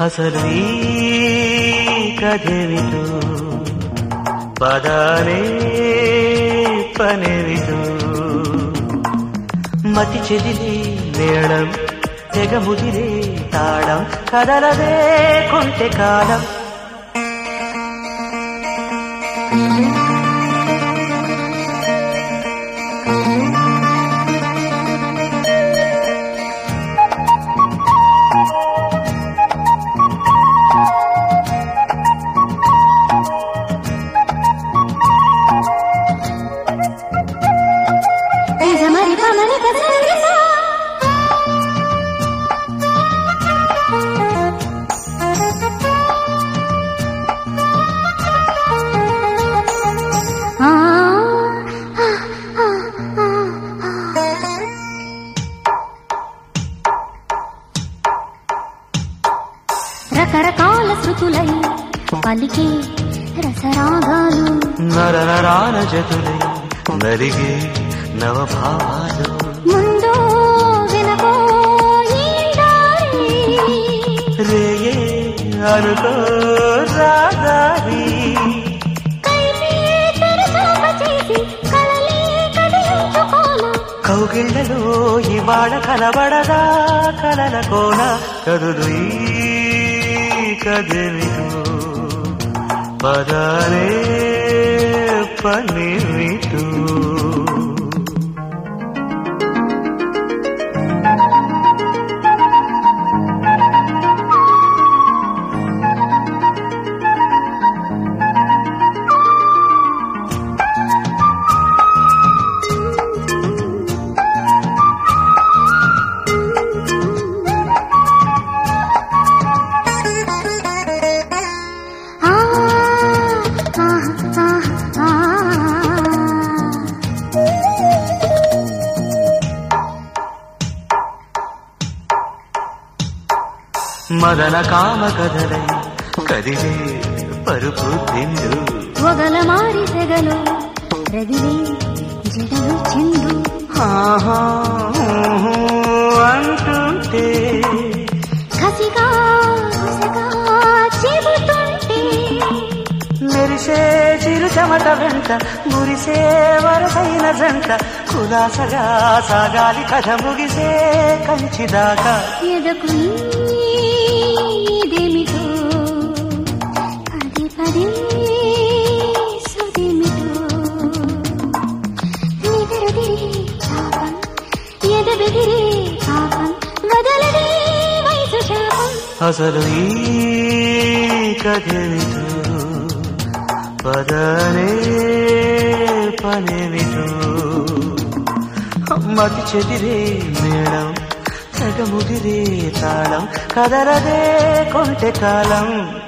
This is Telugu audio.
అసలు ఈ కథేమిటో పదాలే పనేమిటో మతి చెదిరి మేళం తెగ ముదిరే తాళం కదలదే కొంటె కాలం నిజమరి పమని కదలిసా ఆ రకరకాల శృతులై పలికే రసరాగాలు నరనరాన జతులై నరిగే నవభావాలు ముందు వెనకో ఈ దారి రేయే అనుకో రాగారి కైపే తెరచాప చేసి కలలే కదిలించుకోనా కౌగిళ్ళలో ఇవాళ కనబడదా కలల కోన కదులు ఈ కదిలితో పదాలే పనివిటూ ఆ ఆ ఆ ఆ మదన కామ కదలై కదిలే పరుపు తిండు ఒగల మారి సెగలు రగిలే జడలు చిందు ఆహా, ఊహు అంటుంటే కసిగా ఉసగా చెబుతుంటే మెరిసే చిరు చెమట వెంట మురిసే వరసైన జంట కులాసగా సాగాలి కథ ముగిసే కంచిదాకా ఎదకు ఇదేమిటో పదే పదే సుదేమిటో నిదరదిరే శాపం ఎదబెదిరే పాపం వదలదే వయసు శాపం అసలు ఈ కథేమిటో పదనే పనేమిటో మతి చెదిరే మేడం తెగ ముదిరే తాళం కదలదే కొంటె కాలం